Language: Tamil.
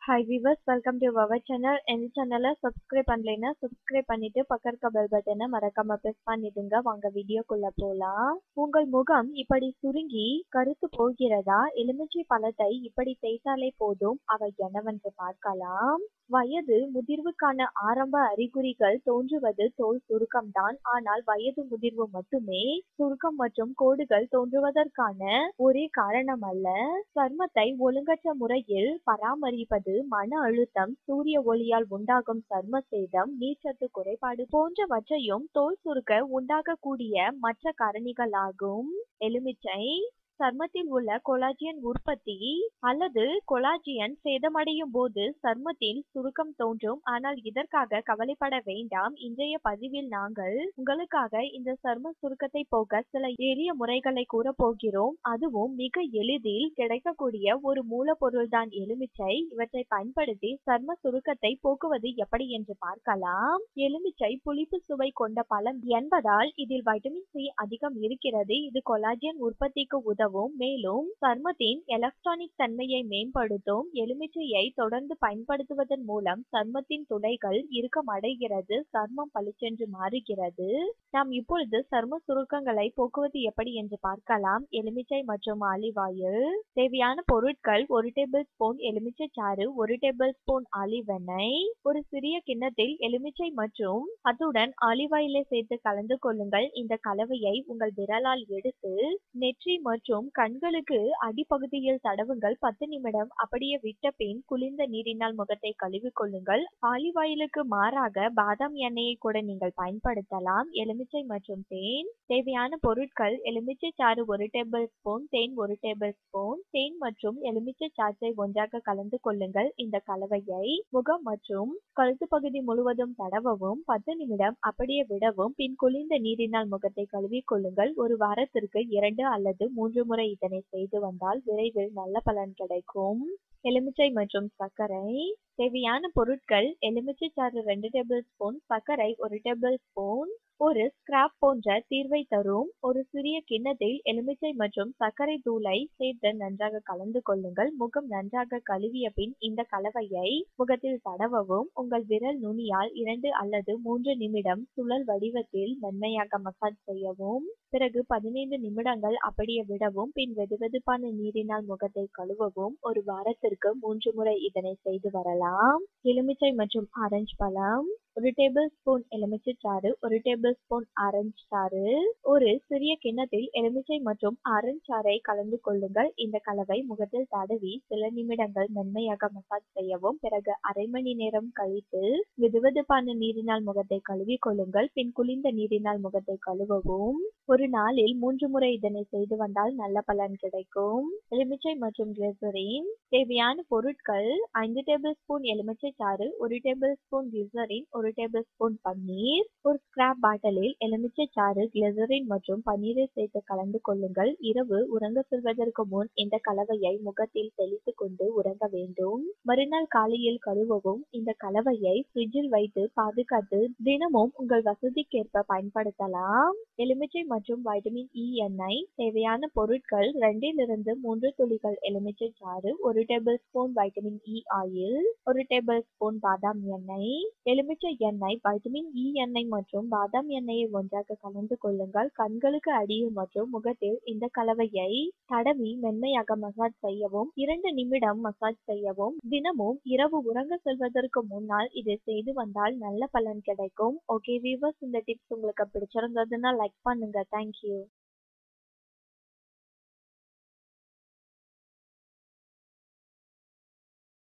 hi viewers welcome to our channel எந்த சேனலை சப்ஸ்கிரைப் பண்ணலைன்னா சப்ஸ்கிரைப் பண்ணிட்டு பக்கம் இருக்க பெல் பட்டனை மறக்காம பிரஸ் பண்ணிடுங்க வாங்க வீடியோக்குள்ள போலாம் உங்கள் முகம் இப்படி சுருங்கி கருத்து போகிறதா எலுமிச்சை பழத்தை இப்படி தேய்த்தாலே போதும் அவை என்னவென்று பார்க்கலாம் வயது முதிர்வுக்கான ஆரம்ப அறிகுறிகள் தோன்றுவது தோல் சுருக்கம்தான் ஆனால் வயது முதிர்வு மட்டுமே சுருக்கம் மற்றும் கோடுகள் தோன்றுவதற்கான ஒரே காரணம் அல்ல சர்மத்தை ஒழுங்கற்ற முறையில் பராமரிப்பது மன அழுத்தம் சூரிய ஒளியால் உண்டாகும் சர்ம சேதம் நீர்ச்சத்து குறைபாடு போன்றவற்றையும் தோல் சுருக்க உண்டாகக்கூடிய மற்ற காரணிகளாகும் எலுமிச்சை சர்மத்தில் உள்ள கொலாஜியன் உற்பத்தி அல்லது கொலாஜியன் சேதமடையும் போது சர்மத்தில் சுருக்கம் தோன்றும் ஆனால் இதற்காக கவலைப்பட வேண்டாம் இன்றைய பதிவில் நாங்கள் உங்களுக்காக இந்த சர்ம சுருக்கத்தை போக்க சில எளிய முறைகளை கூற போகிறோம் அதுவும் மிக எளிதில் கிடைக்கக்கூடிய ஒரு மூலப்பொருள் தான் எலுமிச்சை இவற்றை பயன்படுத்தி சர்ம சுருக்கத்தை போக்குவது எப்படி என்று பார்க்கலாம் எலுமிச்சை புளிப்பு சுவை கொண்ட பழம் என்பதால் இதில் வைட்டமின் சி அதிகம் இருக்கிறது இது கொலாஜியன் உற்பத்திக்கு உதவும் உதவும் மேலும் சர்மத்தின் எலக்ட்ரானிக் தன்மையை மேம்படுத்தும் எலுமிச்சையை தொடர்ந்து பயன்படுத்துவதன் மூலம் சர்மத்தின் துளைகள் இறுக்கமடைகிறது சர்மம் பளிச்சென்று மாறுகிறது நாம் இப்பொழுது சர்ம சுருக்கங்களை போக்குவது எப்படி என்று பார்க்கலாம் எலுமிச்சை மற்றும் ஆலிவ் ஆயில் தேவையான பொருட்கள் ஒரு டேபிள் ஸ்பூன் எலுமிச்சை சாறு ஒரு டேபிள் ஸ்பூன் ஆலிவ் எண்ணெய் ஒரு சிறிய கிண்ணத்தில் எலுமிச்சை மற்றும் அத்துடன் ஆலிவ் ஆயிலை சேர்த்து கலந்து கொள்ளுங்கள் இந்த கலவையை உங்கள் விரலால் எடுத்து நெற்றி மற்றும் மற்றும் கண்களுக்கு அடிப்பகுதியில் தடவுங்கள் பத்து நிமிடம் அப்படியே விட்ட பின் குளிர்ந்த நீரினால் முகத்தை கழுவி கொள்ளுங்கள் ஆலிவ் ஆயிலுக்கு மாறாக பாதாம் எண்ணெயை கூட நீங்கள் பயன்படுத்தலாம் எலுமிச்சை மற்றும் தேன் தேவையான பொருட்கள் எலுமிச்சை சாறு ஒரு டேபிள் ஸ்பூன் தேன் ஒரு டேபிள் ஸ்பூன் தேன் மற்றும் எலுமிச்சை சாற்றை ஒன்றாக கலந்து கொள்ளுங்கள் இந்த கலவையை முகம் மற்றும் கழுத்து பகுதி முழுவதும் தடவவும் பத்து நிமிடம் அப்படியே விடவும் பின் குளிர்ந்த நீரினால் முகத்தை கழுவி கொள்ளுங்கள் ஒரு வாரத்திற்கு இரண்டு அல்லது மூன்று முறை இதனை செய்து வந்தால் விரைவில் நல்ல பலன் கிடைக்கும் எலுமிச்சை மற்றும் சர்க்கரை தேவையான பொருட்கள் எலுமிச்சை சாறு ரெண்டு டேபிள் ஸ்பூன் சர்க்கரை ஒரு டேபிள் ஸ்பூன் ஒரு ஸ்கிராப் போன்ற தீர்வை தரும் ஒரு சிறிய கிண்ணத்தில் எலுமிச்சை மற்றும் சர்க்கரை தூளை சேர்த்து நன்றாக கலந்து கொள்ளுங்கள் முகம் நன்றாக கழுவிய பின் இந்த கலவையை முகத்தில் தடவவும் உங்கள் விரல் நுனியால் இரண்டு அல்லது மூன்று நிமிடம் சுழல் வடிவத்தில் மென்மையாக மசாஜ் செய்யவும் பிறகு பதினைந்து நிமிடங்கள் அப்படியே விடவும் பின் வெதுவெதுப்பான நீரினால் முகத்தை கழுவவும் ஒரு வாரத்திற்கு மூன்று முறை இதனை செய்து வரலாம் எலுமிச்சை மற்றும் ஆரஞ்சு பழம் ஒரு டேபிள் ஸ்பூன் எலுமிச்சை சாறு ஒரு டேபிள் ஸ்பூன் ஆரஞ்சு சாறு ஒரு சிறிய கிண்ணத்தில் எலுமிச்சை மற்றும் ஆரஞ்சு சாறை கலந்து கொள்ளுங்கள் இந்த கலவை முகத்தில் தடவி சில நிமிடங்கள் மென்மையாக மசாஜ் செய்யவும் பிறகு அரை மணி நேரம் கழித்து வெதுவெதுப்பான நீரினால் முகத்தை கழுவி கொள்ளுங்கள் பின் குளிர்ந்த நீரினால் முகத்தை கழுவவும் ஒரு நாளில் மூன்று முறை இதனை செய்து வந்தால் நல்ல பலன் கிடைக்கும் எலுமிச்சை மற்றும் கிளிசரின் தேவையான பொருட்கள் ஐந்து டேபிள் ஸ்பூன் எலுமிச்சை சாறு ஒரு டேபிள் ஸ்பூன் கிளிசரின் ஒரு டேபிள் ஸ்பூன் பன்னீர் ஒரு ஸ்கிராப் பாட்டிலில் எலுமிச்சை சாறு கிளிசரின் மற்றும் பன்னீரை சேர்த்து கலந்து கொள்ளுங்கள் இரவு உறங்க செல்வதற்கு முன் இந்த கலவையை முகத்தில் தெளித்து கொண்டு உறங்க வேண்டும் மறுநாள் காலையில் கழுவவும் இந்த கலவையை ஃப்ரிட்ஜில் வைத்து பாதுகாத்து தினமும் உங்கள் வசதிக்கேற்ப பயன்படுத்தலாம் எலுமிச்சை மற்றும் வைட்டமின் இ எண்ணெய் தேவையான பொருட்கள் ரெண்டிலிருந்து மூன்று துளிகள் எலுமிச்சை சாறு ஒரு tablespoon vitamin E oil ஒரு டேபிள் ஸ்பூன் பாதாம் எண்ணெய் எலுமிச்சை எண்ணெய் வைட்டமின் இ எண்ணெய் மற்றும் பாதாம் எண்ணெயை ஒன்றாக கலந்து கொள்ளுங்கள் கண்களுக்கு அடியில் மற்றும் முகத்தில் இந்த கலவையை தடவி மென்மையாக மசாஜ் செய்யவும் இரண்டு நிமிடம் மசாஜ் செய்யவும் தினமும் இரவு உறங்க செல்வதற்கு முன்னால் இதை செய்து வந்தால் நல்ல பலன் கிடைக்கும் ஓகே வீவர்ஸ் இந்த டிப்ஸ் உங்களுக்கு பிடிச்சிருந்ததுன்னா லைக் பண்ணுங்க தேங்க்யூ